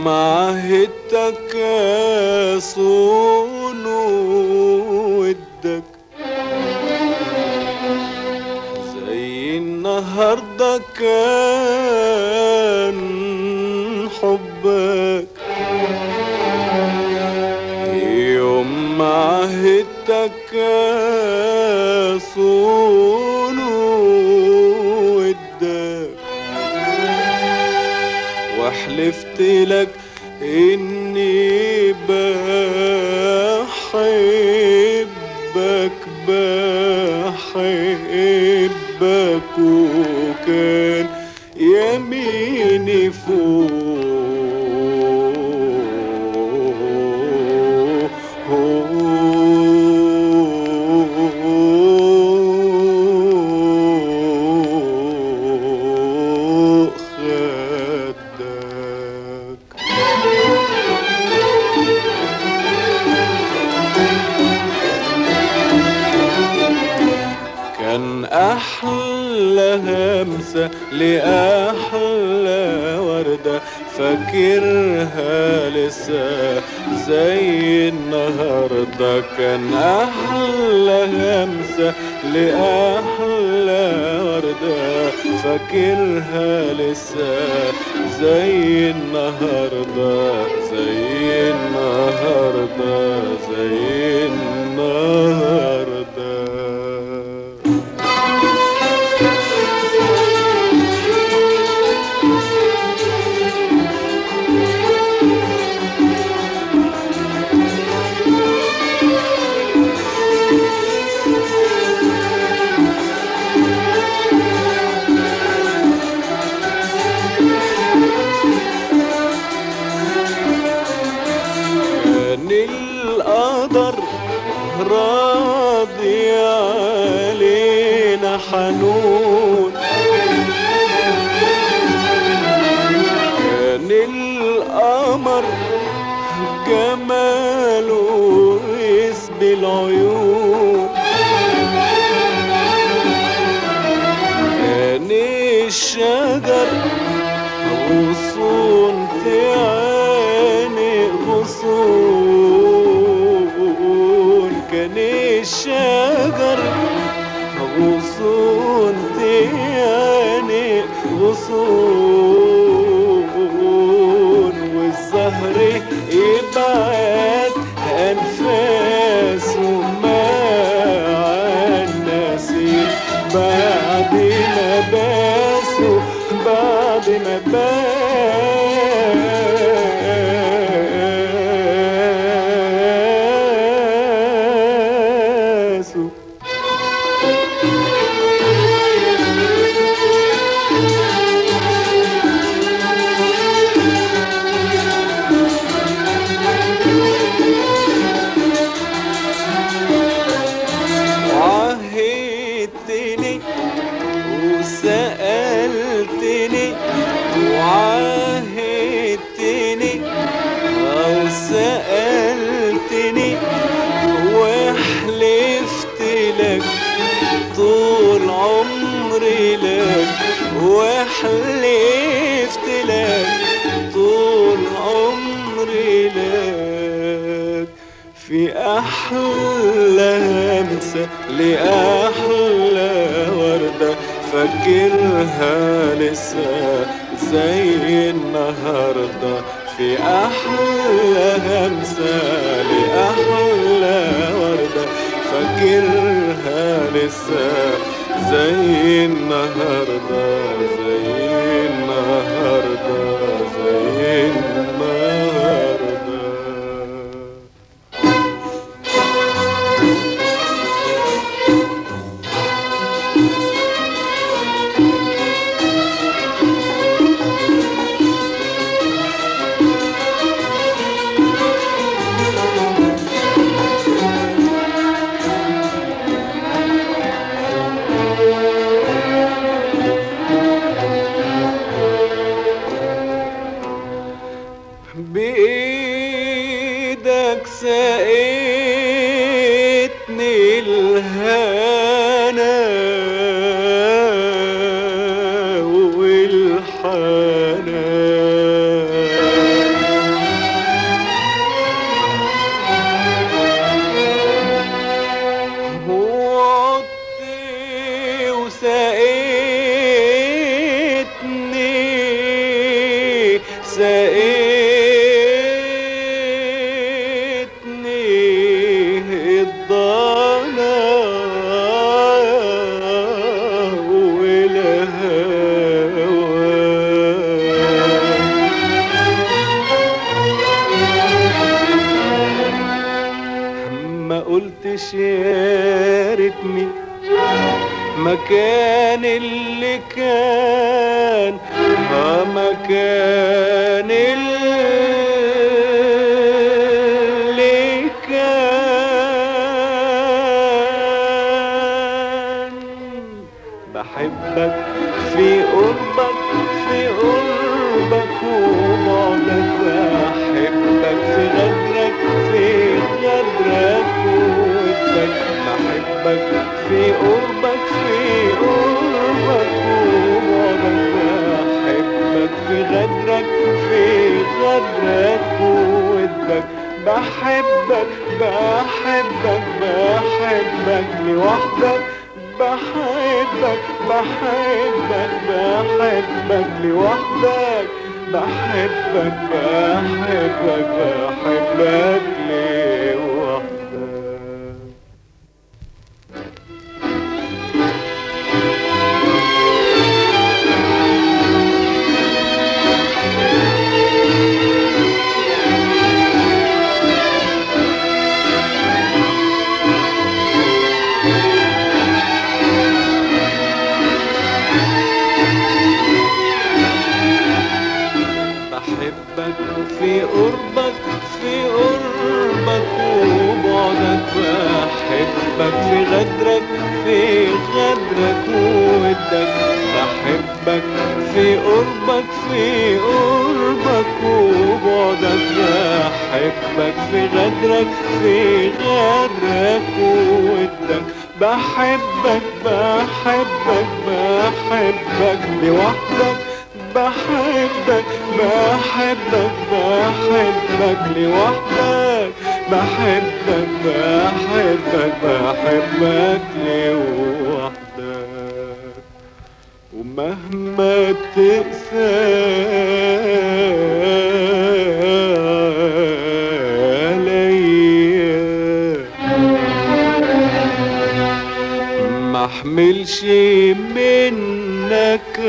يوم عهدتك صون ودك زي النهارده كان حبك يوم عهدتك صون ودك وحلفت لك اني بحبك بحبك وكان يميني فوق خدك كان أحلى همسة لأحلى وردة فاكرها لسه زي النهاردة كان أحلى همسة لأحلى وردة فاكرها لسه زي النهاردة زي النهاردة زي النهاردة كان القدر راضي علينا حنون كان القمر جماله يسبي العيون كان الشجر غصون تعاني غصون كان الشجر غصون تعاني غصون والزهر يبعد أنفاسه مع النسيم بعد ما باسوا بعد ما باسوا عهدتني وسألتني وعهدتني أو سألتني وحلفت لك طول عمري لك وحلفت لك طول عمري لك في أحلى همسة لأحلى وردة فاكرها لسه زي النهاردة في أحلى همسة لأحلى وردة فاكرها لسه زي النهاردة زي النهاردة زي النهاردة بإيدك سقيتني الهنا والحنان قلتش يا ريتني مكان اللي كان ها مكان اللي كان بحبك في قربك في قربك وبعدك بحبك في غدرك في غدرك وودك بحبك في قربك في قربك وبعدك بحبك في غدرك في غدرك وودك بحبك بحبك بحبك لوحدك بحبك بحبك بحبك لوحدك بحبك بحبك بحبك لوحدك بحبك في قربك في قربك وبعدك بحبك في غدرك في غدرك وودك بحبك في قربك في قربك وبعدك بحبك في غدرك في غدرك وودك بحبك بحبك بحبك لوحدك بحبك بحبك بحبك لوحدك بحبك بحبك بحبك لوحدك ومهما تقسى عليا ما احملش منك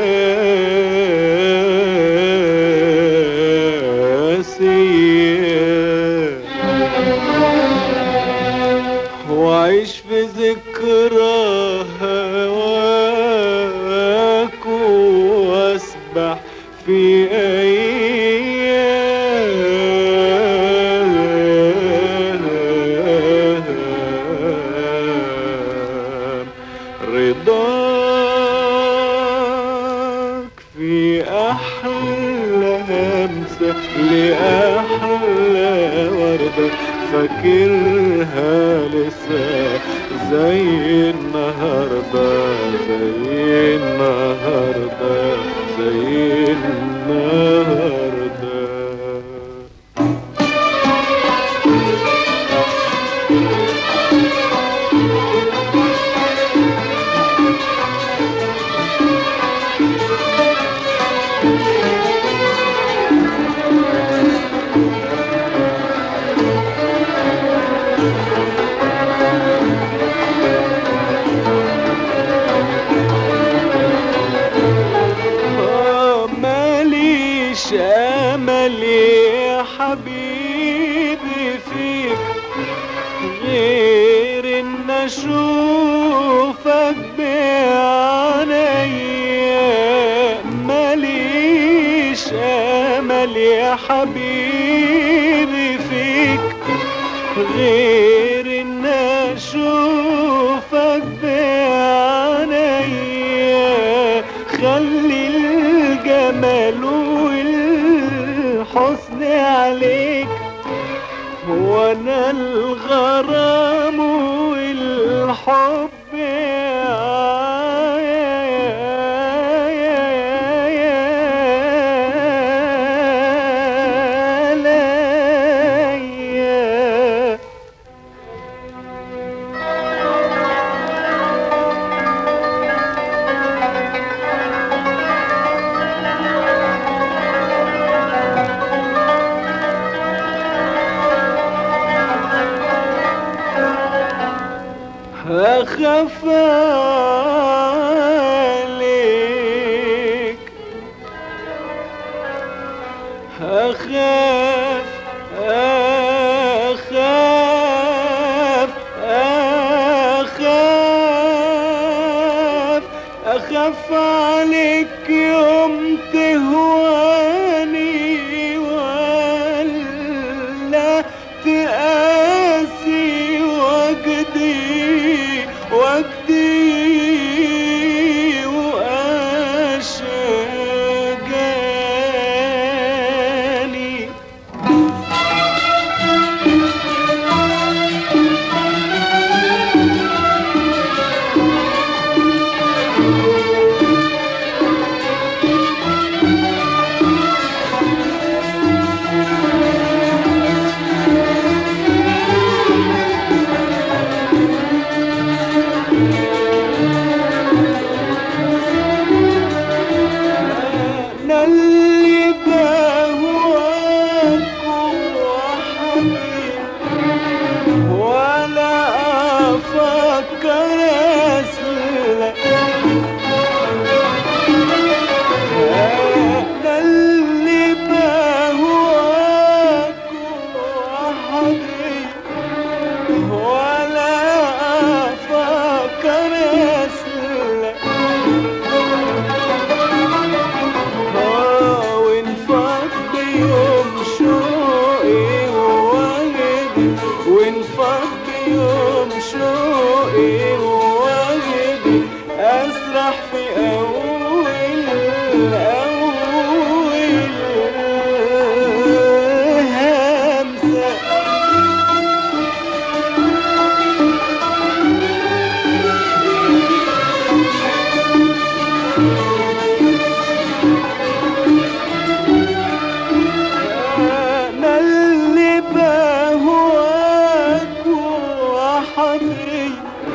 قاسية وعيش في ذكرى هواك واسبح في أيام رضاك في أحلى همسة لأحلى وردة فاكرها لسه زي النهاردة زي النهاردة زي النهاردة آه، ماليش امل يا حبيبي فيك غير ان اشوفك بعينيا ماليش امل يا حبيبي فيك غير ان اشوفك بعينيا خلي الجمال والحسن عليك وانا الغرام والحب عليا أخاف عليك أخاف أخاف اخاف عليك يوم تهواني ولا تقاسي وجدي وجدي واشجاني انا اللي بهواك وحبيب ولا افكر اسلك انا اللي بهواك وحبيب ولا افكر اسلك آه وانفض يوم شوقي ووجدي وانفض يوم شوقي ووجدي اسرح في اول اول همسه انا اللي بهواك وحضري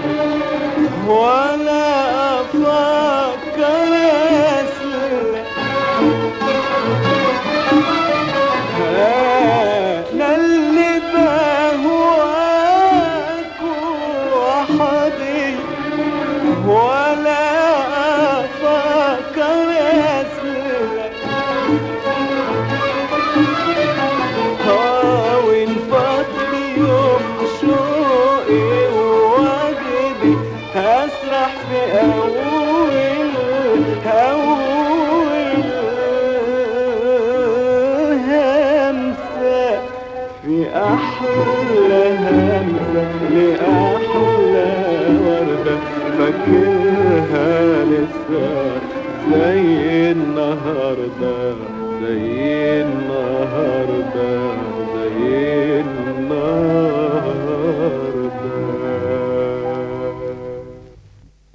ولا افكر اسلك انا اللي بهواك وحضري ولا افكر اسلك اه وانفض يوم شوقي ووجدي هسرح في اول اول همسه في احلى همسه لاحلى ورده فاكرها لسه زي النهارده زي النهارده